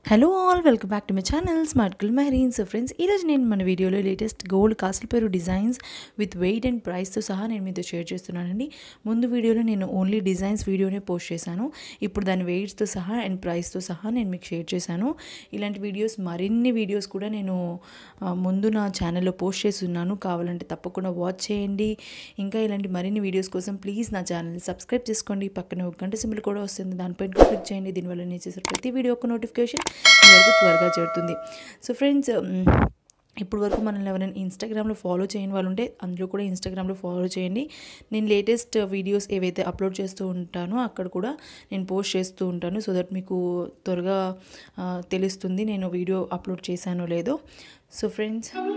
hello all welcome back to my channel smart girl Mehreen so friends ఈరోజు నేను మన వీడియోలో లేటెస్ట్ గోల్డ్ కాసుల పేరు డిజైన్స్ విత్ వెయిట్ అండ్ ప్రైస్తో సహా నేను మీతో షేర్ చేస్తున్నానండి ముందు వీడియోలో నేను ఓన్లీ డిజైన్స్ వీడియోనే పోస్ట్ చేశాను ఇప్పుడు దాని వెయిట్స్తో సహా అండ్ ప్రైస్తో సహా నేను మీకు షేర్ చేశాను ఇలాంటి వీడియోస్ మరిన్ని వీడియోస్ కూడా నేను ఆ, ముందు నా ఛానల్లో పోస్ట్ చేస్తున్నాను కావాలంటే తప్పకుండా వాచ్ చేయండి ఇంకా ఇలాంటి మరిన్ని వీడియోస్ కోసం ప్లీజ్ నా ఛానల్ సబ్స్క్రైబ్ చేసుకోండి పక్కన ఒక గంట సింబల్ కూడా వస్తుంది దానిపైన కూడా క్లిక్ చేయండి దీనివల్ల నేను చేసే ప్రతి వీడియో ఒక నోటిఫికేషన్ మీ వరకు త్వరగా చేరుతుంది సో ఫ్రెండ్స్ ఇప్పుడు వరకు మనల్ని ఎవరైనా ఇన్స్టాగ్రామ్లో ఫాలో చేయని వాళ్ళు ఉంటే అందులో కూడా ఇన్స్టాగ్రామ్లో ఫాలో చేయండి నేను లేటెస్ట్ వీడియోస్ ఏవైతే అప్లోడ్ చేస్తూ ఉంటానో అక్కడ కూడా నేను పోస్ట్ చేస్తూ ఉంటాను సో దట్ మీకు త్వరగా ఆ, తెలుస్తుంది నేను వీడియో అప్లోడ్ చేశానో లేదో సో ఫ్రెండ్స్